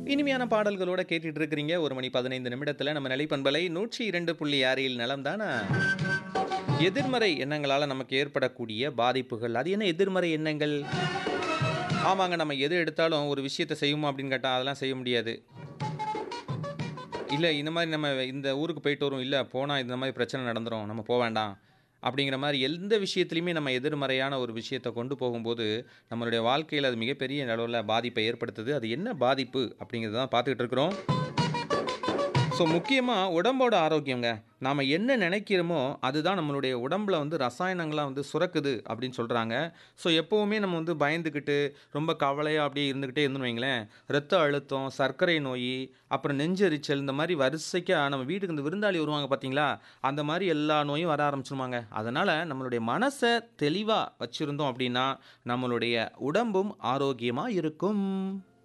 இனிமையான பாடல்களோட கேட்டுட்டு இருக்கிறீங்க ஒரு மணி பதினைந்து நிமிடத்தில் நம்ம நிலைப்பண்பலை நூற்றி இரண்டு புள்ளி ஆறில் நலம் தானே எதிர்மறை எண்ணங்களால் நமக்கு ஏற்படக்கூடிய பாதிப்புகள் அது என்ன எதிர்மறை எண்ணங்கள் ஆமாங்க நம்ம எது எடுத்தாலும் ஒரு விஷயத்தை செய்யுமா அப்படின்னு கேட்டால் அதெல்லாம் செய்ய முடியாது இல்லை இந்த மாதிரி நம்ம இந்த ஊருக்கு போயிட்டு வரோம் இல்லை போனால் இந்த மாதிரி பிரச்சனை நடந்துரும் நம்ம போக வேண்டாம் அப்படிங்கிற மாதிரி எந்த விஷயத்துலையுமே நம்ம எதிர்மறையான ஒரு விஷயத்தை கொண்டு போகும்போது நம்மளுடைய வாழ்க்கையில் அது மிகப்பெரிய அளவில் பாதிப்பை ஏற்படுத்துது அது என்ன பாதிப்பு அப்படிங்கிறத தான் பார்த்துக்கிட்டு இருக்கிறோம் ஸோ முக்கியமாக உடம்போட ஆரோக்கியங்க நாம் என்ன நினைக்கிறோமோ அதுதான் நம்மளுடைய உடம்புல வந்து ரசாயனங்களாக வந்து சுரக்குது அப்படின்னு சொல்கிறாங்க ஸோ எப்போவுமே நம்ம வந்து பயந்துக்கிட்டு ரொம்ப கவலையாக அப்படியே இருந்துக்கிட்டே இருந்துன்னு வைங்களேன் ரத்த அழுத்தம் சர்க்கரை நோய் அப்புறம் நெஞ்செரிச்சல் இந்த மாதிரி வரிசைக்காக நம்ம வீட்டுக்கு இந்த விருந்தாளி வருவாங்க பார்த்தீங்களா அந்த மாதிரி எல்லா நோயும் வர ஆரம்பிச்சிருவாங்க அதனால் நம்மளுடைய மனசை தெளிவாக வச்சுருந்தோம் அப்படின்னா நம்மளுடைய உடம்பும் ஆரோக்கியமாக இருக்கும்